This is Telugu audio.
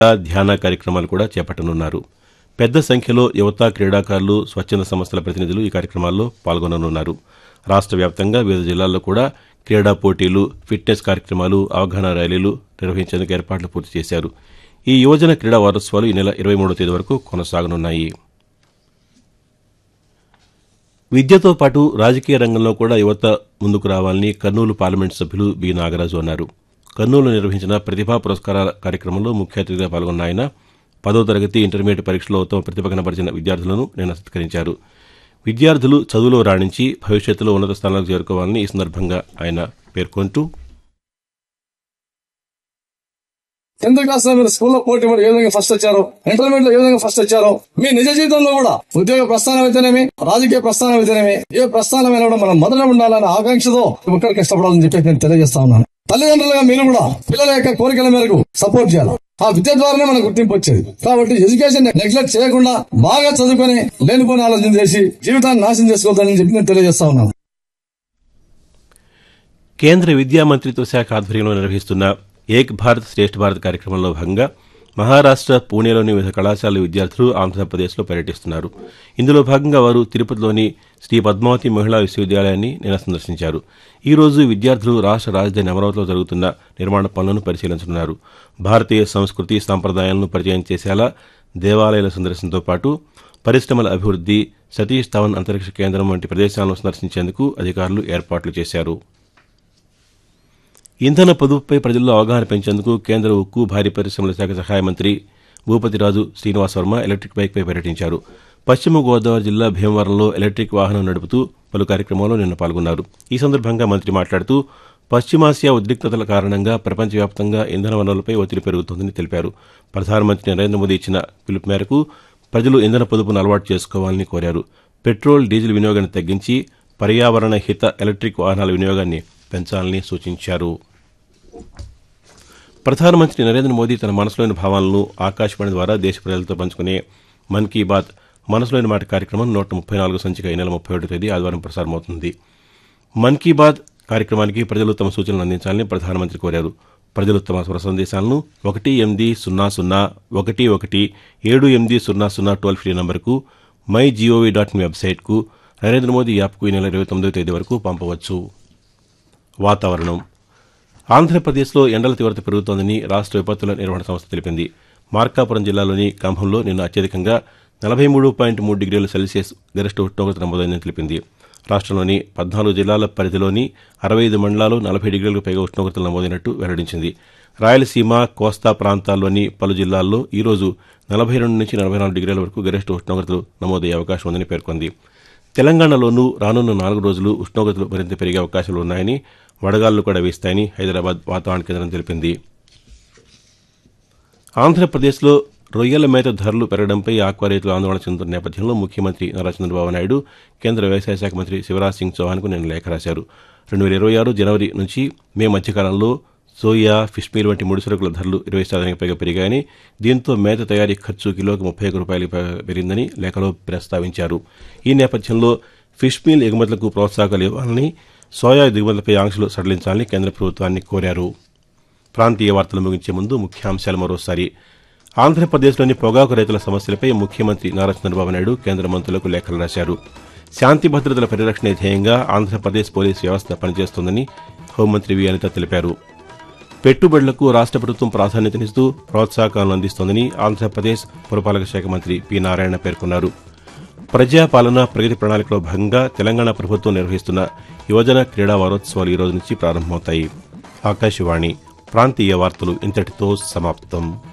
ధ్యాన కార్యక్రమాలు కూడా చేపట్టనున్నారు పెద్ద సంఖ్యలో యువత క్రీడాకారులు స్వచ్ఛంద సంస్థల ప్రతినిధులు ఈ కార్యక్రమాల్లో పాల్గొననున్నారు రాష్ట్ర వ్యాప్తంగా వివిధ జిల్లాల్లో కూడా క్రీడా పోటీలు ఫిట్నెస్ కార్యక్రమాలు అవగాహన ర్యాలీలు నిర్వహించేందుకు ఏర్పాట్లు పూర్తి చేశారు ఈ యువజన క్రీడా వారోత్సవాలు ఈ నెల ఇరవై మూడో తేదీ వరకు కొనసాగనున్నాయి విద్యతో పాటు రాజకీయ రంగంలో కూడా యువత ముందుకు రావాలని కర్నూలు పార్లమెంటు సభ్యులు బి నాగరాజు అన్నారు కర్నూలు నిర్వహించిన ప్రతిభా పురస్కారాల కార్యక్రమంలో ముఖ్య అతిథిగా పాల్గొన్న ఆయన పదో తరగతి ఇంటర్మీడియట్ పరీక్షలో ఉత్తమ ప్రతిభ కనబరిచిన విద్యార్థులను నిన్న సత్కరించారు విద్యార్థులు చదువులో రాణించి భవిష్యత్తులో ఉన్నత స్థానాలకు చేరుకోవాలని ఈ సందర్భంగా ఆయన పేర్కొంటూ టెన్త్ క్లాస్ లో మీరు స్కూల్లో పోటీ పడి ఏ విధంగా ఫస్ట్ వచ్చారు ఇంటర్మీడియట్ లో ఏ విధంగా ఫస్ట్ వచ్చారు మీ నిజ జీవితంలో కూడా ఉద్యోగ ప్రస్థానం అయితేనేమి రాజకీయ ప్రస్థానం అయితేనేమి ఏ ప్రస్థానమైనా కూడా మనం మొదట ఉండాలనే ఆకాంక్షతో ఒక్కరు కష్టపడాలని చెప్పి నేను తెలియజేస్తా ఉన్నాను తల్లిదండ్రులుగా మీరు కూడా పిల్లల యొక్క కోరికల మేరకు సపోర్ట్ చేయాలి ఆ విద్య ద్వారానే మనకు గుర్తింపు వచ్చేది కాబట్టి ఎడ్యుకేషన్ నెగ్లెక్ట్ చేయకుండా బాగా చదువుకొని లేనిపోని ఆలోచన చేసి జీవితాన్ని నాశనం చేసుకోవద్దని చెప్పి నేను తెలియజేస్తా ఉన్నాను కేంద్ర విద్యా మంత్రిత్వ శాఖ ఆధ్వర్యంలో నిర్వహిస్తున్న ఏక్ భారత్ శ్రేష్ఠ భారత్ కార్యక్రమంలో భాగంగా మహారాష్ట్ర పూణేలోని వివిధ కళాశాల విద్యార్థులు ఆంధ్రప్రదేశ్లో పర్యటిస్తున్నారు ఇందులో భాగంగా వారు తిరుపతిలోని శ్రీ పద్మావతి మహిళా విశ్వవిద్యాలయాన్ని నిన్న సందర్శించారు ఈ రోజు విద్యార్థులు రాష్ట్ర రాజధాని అమరావతిలో జరుగుతున్న నిర్మాణ పనులను పరిశీలించనున్నారు భారతీయ సంస్కృతి సంప్రదాయాలను పరిచయం చేసేలా దేవాలయాల సందర్శనతో పాటు పరిశ్రమల అభివృద్ధి సతీష్ ధవన్ అంతరిక్ష కేంద్రం వంటి ప్రదేశాలను సందర్శించేందుకు అధికారులు ఏర్పాట్లు చేశారు ఇంధన పొదుపుపై ప్రజల్లో అవగాహన పెంచేందుకు కేంద్ర ఉక్కు భారీ పరిశ్రమల శాఖ సహాయ మంత్రి భూపతిరాజు శ్రీనివాస్ వర్మ ఎలక్ట్రిక్ బైక్పై పర్యటించారు పశ్చిమ గోదావరి జిల్లా భీమవరంలో ఎలక్ట్రిక్ వాహనం నడుపుతూ పలు కార్యక్రమాల్లో నిన్న పాల్గొన్నారు ఈ సందర్భంగా మంత్రి మాట్లాడుతూ పశ్చిమాసియా ఉద్రిక్తతల కారణంగా ప్రపంచవ్యాప్తంగా ఇంధన వనరులపై ఒత్తిడి పెరుగుతోందని తెలిపారు ప్రధానమంత్రి నరేంద్ర మోదీ ఇచ్చిన పిలుపు మేరకు ప్రజలు ఇంధన పొదుపును అలవాటు చేసుకోవాలని కోరారు పెట్రోల్ డీజిల్ వినియోగాన్ని తగ్గించి పర్యావరణ హిత ఎలక్ట్రిక్ వాహనాల వినియోగాన్ని పెంచాలని సూచించారు ప్రధానమంత్రి నరేంద్ర మోదీ తన మనసులోని భావాలను ఆకాశవాణి ద్వారా దేశ ప్రజలతో పంచుకునే మన్ కీ బాత్ మనసులోని మాట కార్యక్రమం నూట ముప్పై నాలుగు సంచిక ఈ నెల ముప్పై ఒకటో తేదీ ఆదివారం ప్రసారమవుతుంది మన్ కీ బాత్ కార్యక్రమానికి ప్రజలు తమ సూచనలు అందించాలని ప్రధానమంత్రి కోరారు ప్రజలు తమ స్వర సందేశాలను ఒకటి ఎనిమిది సున్నా సున్నా ఒకటి ఒకటి ఏడు ఎనిమిది సున్నా సున్నా టోల్ ఫ్రీ నంబర్కు మై జీఓవీ డాట్ ఇన్ వెబ్సైట్కు నరేంద్ర మోదీ యాప్కు ఈ నెల ఇరవై తొమ్మిదో తేదీ వరకు పంపవచ్చు వాతావరణం ఆంధ్రప్రదేశ్లో ఎండల తీవ్రత పెరుగుతోందని రాష్ట్ర విపత్తుల నిర్వహణ సంస్థ తెలిపింది మార్కాపురం జిల్లాలోని కంభంలో నిన్న అత్యధికంగా నలభై మూడు పాయింట్ మూడు డిగ్రీల సెల్సియస్ గరిష్ట ఉష్ణోగ్రత నమోదైందని తెలిపింది రాష్ట్రంలోని పద్నాలుగు జిల్లాల పరిధిలోని అరవై ఐదు మండలాలు నలభై డిగ్రీలకు పైగా ఉష్ణోగ్రతలు నమోదైనట్టు వెల్లడించింది రాయలసీమ కోస్తా ప్రాంతాల్లోని పలు జిల్లాల్లో ఈరోజు నలభై రెండు నుంచి నలభై నాలుగు డిగ్రీల వరకు గరిష్ట ఉష్ణోగ్రతలు నమోదయ్యే అవకాశం ఉందని పేర్కొంది తెలంగాణలోనూ రానున్న నాలుగు రోజులు ఉష్ణోగ్రతలు మరింత పెరిగే అవకాశాలు ఉన్నాయని వడగాళ్లు కూడా వీస్తాయని హైదరాబాద్ వాతావరణ కేంద్రం తెలిపింది ఆంధ్రప్రదేశ్లో రొయ్యల మేత ధరలు పెరగడంపై ఆక్వా రైతులు ఆందోళన చెందుతున్న నేపథ్యంలో ముఖ్యమంత్రి నారా చంద్రబాబు నాయుడు కేంద్ర వ్యవసాయ శాఖ మంత్రి శివరాజ్ సింగ్ చౌహాన్కు నిన్న లేఖ రాశారు రెండు వేల ఇరవై ఆరు జనవరి నుంచి మే మధ్యకాలంలో సోయా ఫిష్ మీల్ వంటి ముడి సరుకుల ధరలు ఇరవై శాతానికి పైగా పెరిగాయని దీంతో మేత తయారీ ఖర్చు కిలోకి ముప్పై ఒక్క రూపాయలకు పెరిగిందని లేఖలో ప్రస్తావించారు ఈ నేపథ్యంలో ఫిష్ మీల్ ఎగుమతులకు ప్రోత్సాహకాలు ఇవ్వాలని సోయా దిగుమతులపై ఆంక్షలు సడలించాలని కేంద్ర ప్రభుత్వాన్ని కోరారు ప్రాంతీయ వార్తలు ముగించే ముందు ముఖ్యాంశాలు మరోసారి ఆంధ్రప్రదేశ్లోని పొగాకు రైతుల సమస్యలపై ముఖ్యమంత్రి నారా చంద్రబాబు నాయుడు కేంద్ర మంత్రులకు లేఖలు రాశారు శాంతి భద్రతల పరిరక్షణ ధ్యేయంగా ఆంధ్రప్రదేశ్ పోలీస్ వ్యవస్థ పనిచేస్తోందని హోంమంత్రి వి అనిత తెలిపారు పెట్టుబడులకు రాష్ట్ర ప్రభుత్వం ప్రాధాన్యతనిస్తూ ప్రోత్సాహకాలను అందిస్తోందని ఆంధ్రప్రదేశ్ పురపాలక శాఖ మంత్రి పి నారాయణ పేర్కొన్నారు ప్రజాపాలన ప్రగతి ప్రణాళికలో భాగంగా తెలంగాణ ప్రభుత్వం నిర్వహిస్తున్న యువజన క్రీడా వారోత్సవాలు ఈ రోజు నుంచి ప్రారంభమవుతాయి ఆకాశవాణి ప్రాంతీయ వార్తలు ఇంతటితో సమాప్తం